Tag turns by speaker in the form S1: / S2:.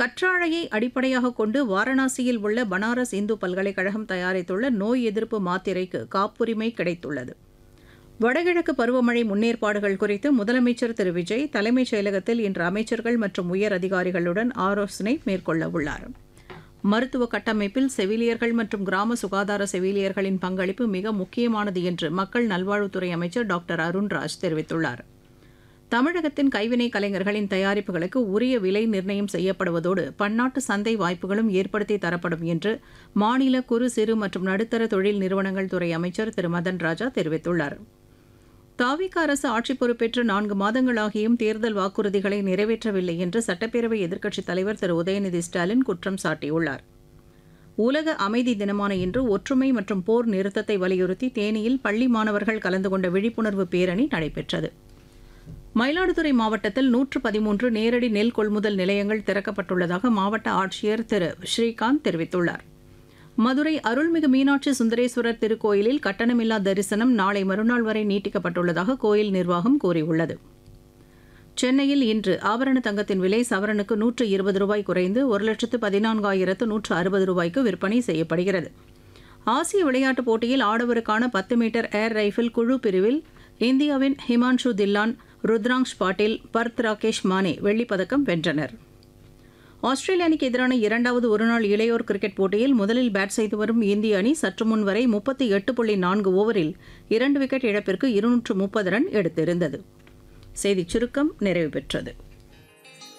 S1: கற்றாழையை அடிப்படையாக கொண்டு வாரணாசியில் உள்ள பனாரஸ் இந்து பல்கலைக்கழகம் தயாரித்துள்ள நோய் எதிர்ப்பு மாத்திரைக்கு காப்புரிமை கிடைத்துள்ளது வடகிழக்கு பருவமழை முன்னேற்பாடுகள் குறித்து முதலமைச்சர் திரு விஜய் தலைமைச் செயலகத்தில் இன்று அமைச்சர்கள் மற்றும் உயர் அதிகாரிகளுடன் ஆலோசனை மேற்கொள்ள உள்ளார் மருத்துவ கட்டமைப்பில் செவிலியர்கள் மற்றும் கிராம சுகாதார செவிலியர்களின் பங்களிப்பு மிக முக்கியமானது என்று மக்கள் நல்வாழ்வுத்துறை அமைச்சர் டாக்டர் அருண்ராஜ் தெரிவித்துள்ளார் தமிழகத்தின் கைவினை கலைஞர்களின் தயாரிப்புகளுக்கு உரிய விலை நிர்ணயம் செய்யப்படுவதோடு பன்னாட்டு சந்தை வாய்ப்புகளும் ஏற்படுத்தி தரப்படும் என்று மாநில குறு சிறு மற்றும் நடுத்தர தொழில் நிறுவனங்கள் துறை அமைச்சர் திரு மதன் ராஜா தெரிவித்துள்ளார் தாவிக அரசு ஆட்சி பொறுப்பேற்று நான்கு மாதங்களாகியும் தேர்தல் வாக்குறுதிகளை நிறைவேற்றவில்லை என்று சட்டப்பேரவை எதிர்க்கட்சித் தலைவர் திரு உதயநிதி ஸ்டாலின் குற்றம் சாட்டியுள்ளார் உலக அமைதி தினமான இன்று ஒற்றுமை மற்றும் போர் நிறுத்தத்தை வலியுறுத்தி தேனியில் பள்ளி மாணவர்கள் கலந்து கொண்ட விழிப்புணர்வு பேரணி நடைபெற்றது மயிலாடுதுறை மாவட்டத்தில் நூற்று பதிமூன்று நேரடி நெல் கொள்முதல் நிலையங்கள் திறக்கப்பட்டுள்ளதாக மாவட்ட ஆட்சியர் திரு ஸ்ரீகாந்த் தெரிவித்துள்ளார் மதுரை அருள்மிகு மீனாட்சி சுந்தரேஸ்வரர் திருக்கோயிலில் கட்டணமில்லா தரிசனம் நாளை மறுநாள் வரை நீட்டிக்கப்பட்டுள்ளதாக கோயில் நிர்வாகம் கூறியுள்ளது சென்னையில் இன்று ஆபரண தங்கத்தின் விலை சவரனுக்கு நூற்று இருபது ரூபாய் குறைந்து ஒரு லட்சத்து பதினான்காயிரத்து நூற்று அறுபது ரூபாய்க்கு விற்பனை செய்யப்படுகிறது ஆசிய விளையாட்டுப் போட்டியில் ஆடவருக்கான பத்து மீட்டர் ஏர் ரைஃபிள் குழு பிரிவில் இந்தியாவின் ஹிமான்ஷு தில்லான் ருத்ராங்ஷ் பாட்டீல் பர்த் ராகேஷ் மானே வெள்ளிப்பதக்கம் வென்றனர் ஆஸ்திரேலிய அணிக்கு எதிரான இரண்டாவது ஒருநாள் இளையோர் கிரிக்கெட் போட்டியில் முதலில் பேட் செய்து வரும் இந்திய அணி சற்று முன் வரை முப்பத்தி எட்டு புள்ளி நான்கு ஓவரில் இரண்டு விக்கெட் இழப்பிற்கு இருநூற்று முப்பது ரன் எடுத்திருந்தது செய்திச் சுருக்கம் நிறைவு பெற்றது